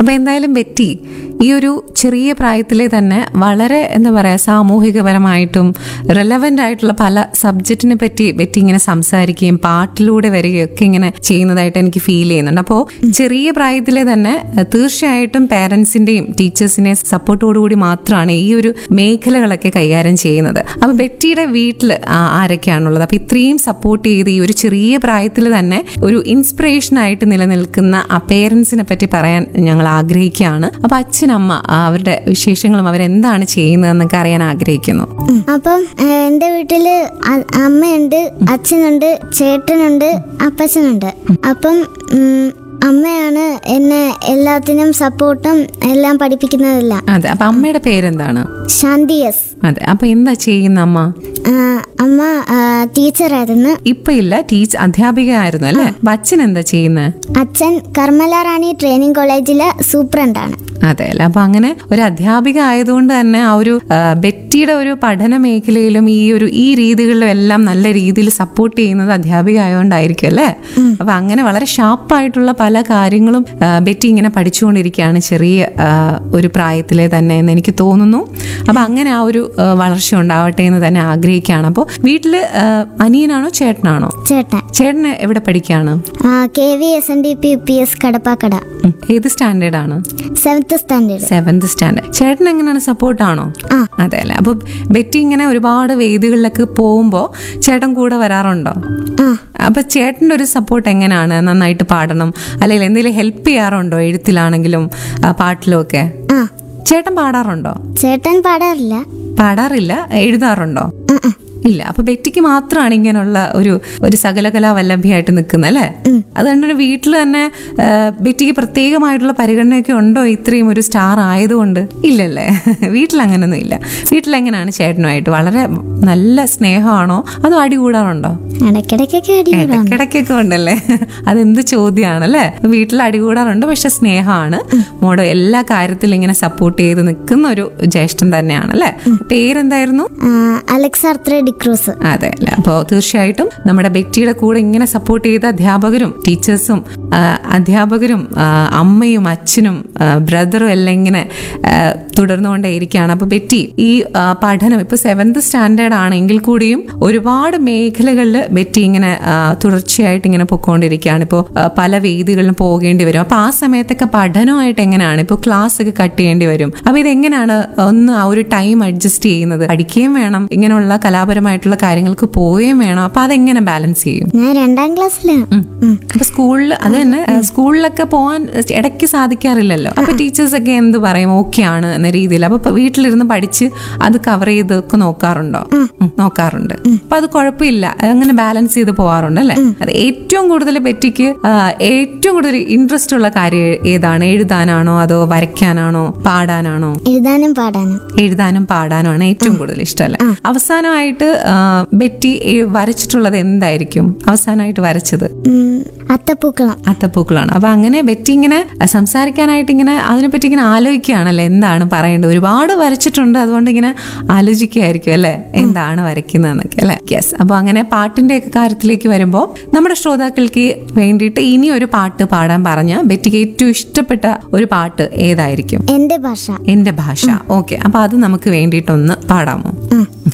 അപ്പൊ എന്തായാലും ബെറ്റി ഈ ഒരു ചെറിയ പ്രായത്തിലെ തന്നെ വളരെ എന്താ പറയാ സാമൂഹികപരമായിട്ടും റെലവെന്റ് ആയിട്ടുള്ള പല സബ്ജക്റ്റിനെ പറ്റി ബെറ്റി ഇങ്ങനെ സംസാരിക്കുകയും പാട്ടിലൂടെ വരികയൊക്കെ ഇങ്ങനെ ചെയ്യുന്നതായിട്ട് എനിക്ക് ഫീൽ ചെയ്യുന്നുണ്ട് അപ്പോൾ ചെറിയ പ്രായത്തിലെ തന്നെ അഹ് തീർച്ചയായിട്ടും പാരന്റ്സിന്റെയും ടീച്ചേഴ്സിന്റെയും സപ്പോർട്ടോടുകൂടി മാത്രമാണ് ഈ ഒരു മേഖലകളൊക്കെ കൈകാര്യം ചെയ്യുന്നത് അപ്പൊ ബെറ്റിയുടെ വീട്ടിൽ ആരൊക്കെയാണുള്ളത് അപ്പൊ ഇത്രയും സപ്പോർട്ട് ചെയ്ത് ഈ ഒരു ചെറിയ പ്രായത്തിൽ തന്നെ ഒരു ഇൻസ്പിറേഷൻ ആയിട്ട് നിലനിൽക്കുന്ന ആ പേരൻസിനെ പറ്റി പറയാൻ ഞങ്ങൾ ആഗ്രഹിക്കുകയാണ് അപ്പൊ അച്ഛനമ്മ ആ, അവരുടെ വിശേഷങ്ങളും അവരെന്താണ് ചെയ്യുന്നതെന്നൊക്കെ അറിയാൻ ആഗ്രഹിക്കുന്നു അപ്പം ഏഹ്, എൻ്റെ വീട്ടില് അ- അമ്മയുണ്ട് അച്ഛനുണ്ട് ചേട്ടനുണ്ട് അപ്പച്ചനുണ്ട് അപ്പം ഉം, അമ്മയാണ് എന്നെ എല്ലാത്തിനും സപ്പോർട്ടും എല്ലാം പഠിപ്പിക്കുന്നതെല്ലാം അതെ അപ്പൊ അമ്മയുടെ പേരെന്താണ് ശാന്തി എസ് അതെ അപ്പൊ എന്താ ചെയ്യുന്ന അമ്മ ആ, അമ്മ ആ, ടീച്ചറായിരുന്നു ഇപ്പൊ ഇല്ല ടീച്ചർ അധ്യാപികയായിരുന്നു അല്ലേ അപ്പൊ അച്ഛൻ എന്താ ചെയ്യുന്നത് അച്ഛൻ കർമ്മല റാണി ട്രെയിനിങ് കോളേജിലെ സൂപ്രണ്ടാണ് അതെ അല്ലെ അപ്പൊ അങ്ങനെ ഒരു അധ്യാപിക ആയതുകൊണ്ട് തന്നെ ആ ഒരു ആ, ബെറ്റിയുടെ ഒരു പഠന മേഖലയിലും ഈ ഒരു ഈ രീതികളിലും എല്ലാം നല്ല രീതിയിൽ സപ്പോർട്ട് ചെയ്യുന്നത് അധ്യാപിക ആയതുകൊണ്ടായിരിക്കും അല്ലേ അപ്പൊ അങ്ങനെ വളരെ ഷാർപ്പായിട്ടുള്ള പല കാര്യങ്ങളും ആ, ബെറ്റി ഇങ്ങനെ പഠിച്ചുകൊണ്ടിരിക്കുകയാണ് ചെറിയ ആ, ഒരു പ്രായത്തിലെ തന്നെ എന്ന് എനിക്ക് തോന്നുന്നു അപ്പൊ അങ്ങനെ ആ ഒരു ആ, വളർച്ച ഉണ്ടാവട്ടെ എന്ന് തന്നെ ആഗ്രഹിക്കുകയാണ് അപ്പോൾ വീട്ടില് ആ, അനിയനാണോ ചേട്ടനാണോ ചേട്ടൻ ചേട്ടന് എവിടെ പഠിക്കുകയാണ് K V S N D P U P S Kadappakada ഉം. ഏത് സ്റ്റാൻഡേർഡ് ആണ് സെവൻത്ത് സ്റ്റാൻഡേർഡ് സെവന്ത് സ്റ്റാൻഡേർഡ് ചേട്ടൻ എങ്ങനെയാണ് സപ്പോർട്ടാണോ ആ. അതെ അല്ലേ അപ്പൊ ബെറ്റി ഇങ്ങനെ ഒരുപാട് വേദികളിലൊക്കെ പോകുമ്പോ ചേട്ടൻ കൂടെ വരാറുണ്ടോ ആ അപ്പൊ ചേട്ടന്റെ ഒരു സപ്പോർട്ട് എങ്ങനെയാണ് നന്നായിട്ട് പാടണം അല്ലെങ്കിൽ എന്തെങ്കിലും ഹെൽപ്പ് ചെയ്യാറുണ്ടോ എഴുത്തിലാണെങ്കിലും ആ, പാട്ടിലും ഒക്കെ ആ ചേട്ടൻ പാടാറുണ്ടോ ചേട്ടൻ പാടാറില്ല പാടാറില്ല എഴുതാറുണ്ടോ ആ, ആ. ഇല്ല അപ്പൊ ബെറ്റിക്ക് മാത്രമാണ് ഇങ്ങനെയുള്ള ഒരു ഒരു സകലകലാ വല്ലഭ്യായിട്ട് നിൽക്കുന്നത് അല്ലേ അതുകൊണ്ട് വീട്ടിൽ തന്നെ ആ, ബെറ്റിക്ക് പ്രത്യേകമായിട്ടുള്ള പരിഗണനയൊക്കെ ഉണ്ടോ ഇത്രയും ഒരു സ്റ്റാർ ആയതുകൊണ്ട് ഇല്ലല്ലേ വീട്ടിൽ അങ്ങനൊന്നും ഇല്ല വീട്ടിൽ എങ്ങനെയാണ് ചേട്ടനുമായിട്ട് വളരെ നല്ല സ്നേഹമാണോ അതോ അടി കൂടാറുണ്ടോ ഇടയ്ക്കിടയ്ക്കൊക്കെ അടികൂടാണ് ഇടയ്ക്കിടയ്ക്കൊക്കെ ഉണ്ടല്ലേ അതെന്ത് ചോദ്യമാണല്ലേ വീട്ടിൽ അടികൂടാറുണ്ട് പക്ഷെ സ്നേഹമാണ് മോടെ എല്ലാ കാര്യത്തിലും ഇങ്ങനെ സപ്പോർട്ട് ചെയ്ത് നിൽക്കുന്ന ഒരു ജ്യേഷ്ഠൻ തന്നെയാണ് അല്ലേ പേരെന്തായിരുന്നു അലക്സ് ആർത്ര ഡിക്രൂസ് അതെ അല്ലേ അപ്പോൾ തീർച്ചയായിട്ടും നമ്മുടെ ബെറ്റിയുടെ കൂടെ ഇങ്ങനെ സപ്പോർട്ട് ചെയ്ത അധ്യാപകരും ടീച്ചേഴ്സും ആ, അധ്യാപകരും ആ, അമ്മയും അച്ഛനും ആ, ബ്രദറും എല്ലാം ഇങ്ങനെ ആ, തുടർന്നുകൊണ്ടേയിരിക്കുകയാണ് അപ്പോൾ ബെറ്റി ഈ ആ, പഠനം ഇപ്പൊ സെവൻത് സ്റ്റാൻഡേർഡ് ആണെങ്കിൽ കൂടിയും ഒരുപാട് മേഖലകളിൽ ബെറ്റി ഇങ്ങനെ ആ, തുടർച്ചയായിട്ട് ഇങ്ങനെ പൊക്കോണ്ടിരിക്കുകയാണ് ഇപ്പോൾ പല വേദികളിലും പോകേണ്ടി വരും അപ്പൊ ആ സമയത്തൊക്കെ പഠനമായിട്ട് എങ്ങനെയാണ് ഇപ്പോൾ ക്ലാസ് ഒക്കെ കട്ട് ചെയ്യേണ്ടി വരും അപ്പൊ ഇതെങ്ങനെയാണ് ഒന്ന് ആ ഒരു ടൈം അഡ്ജസ്റ്റ് ചെയ്യുന്നത് പഠിക്കുകയും വേണം ഇങ്ങനെയുള്ള കലാപരമായിട്ടുള്ള കാര്യങ്ങൾക്ക് പോവുകയും വേണം അപ്പൊ അതെങ്ങനെ ബാലൻസ് ചെയ്യും ഞാൻ രണ്ടാം ക്ലാസ്സിലാണ് ഉം. അപ്പൊ സ്കൂളിൽ അത് തന്നെ ആ, സ്കൂളിലൊക്കെ പോകാൻ ഇടയ്ക്ക് സാധിക്കാറില്ലല്ലോ അപ്പൊ ടീച്ചേഴ്സ് ഒക്കെ എന്ത് പറയും ഓക്കെ ആണ് എന്ന രീതിയിൽ അപ്പൊ ഇപ്പൊ വീട്ടിലിരുന്ന് പഠിച്ച് അത് കവർ ചെയ്തൊക്കെ നോക്കാറുണ്ടോ ഉം, നോക്കാറുണ്ട് അപ്പൊ അത് കുഴപ്പമില്ല അങ്ങനെ ബാലൻസ് ചെയ്ത് പോവാറുണ്ട് അല്ലെ അത് ഏറ്റവും കൂടുതൽ ബെറ്റിക്ക് ആ, ഏറ്റവും കൂടുതൽ ഇൻട്രസ്റ്റ് ഉള്ള കാര്യം ഏതാണ് എഴുതാനാണോ അതോ വരയ്ക്കാനാണോ പാടാനാണോ എഴുതാനും പാടാനും എഴുതാനും പാടാനും ആണ് ഏറ്റവും കൂടുതൽ ഇഷ്ടമല്ലേ അവസാനമായിട്ട് ആ, ബെറ്റി എ- വരച്ചിട്ടുള്ളത് എന്തായിരിക്കും അവസാനമായിട്ട് വരച്ചത് ഉം, അത്തപ്പൂക്കളം അത്തപ്പൂക്കളാണ് അപ്പൊ അങ്ങനെ ബെറ്റി ഇങ്ങനെ സംസാരിക്കാനായിട്ട് ഇങ്ങനെ അതിനെപ്പറ്റി ഇങ്ങനെ ആലോചിക്കുകയാണല്ലേ എന്താണ് പറയേണ്ടത് ഒരുപാട് വരച്ചിട്ടുണ്ട് അതുകൊണ്ട് ഇങ്ങനെ ആലോചിക്കുകയായിരിക്കും അല്ലെ എന്താണ് വരയ്ക്കുന്നതെന്നൊക്കെ അല്ലെ യെസ് അപ്പൊ അങ്ങനെ പാട്ടിന്റെ ഒക്കെ കാര്യത്തിലേക്ക് വരുമ്പോൾ നമ്മുടെ ശ്രോതാക്കൾക്ക് വേണ്ടിയിട്ട് ഇനി ഒരു പാട്ട് പാടാൻ പറഞ്ഞ ബെറ്റിക്ക് ഏറ്റവും ഇഷ്ടപ്പെട്ട ഒരു പാട്ട് ഏതായിരിക്കും എന്റെ ഭാഷ എന്റെ ഭാഷ ഓക്കെ അപ്പൊ അത് നമുക്ക് വേണ്ടിയിട്ടൊന്ന് പാടാമോ ഉം.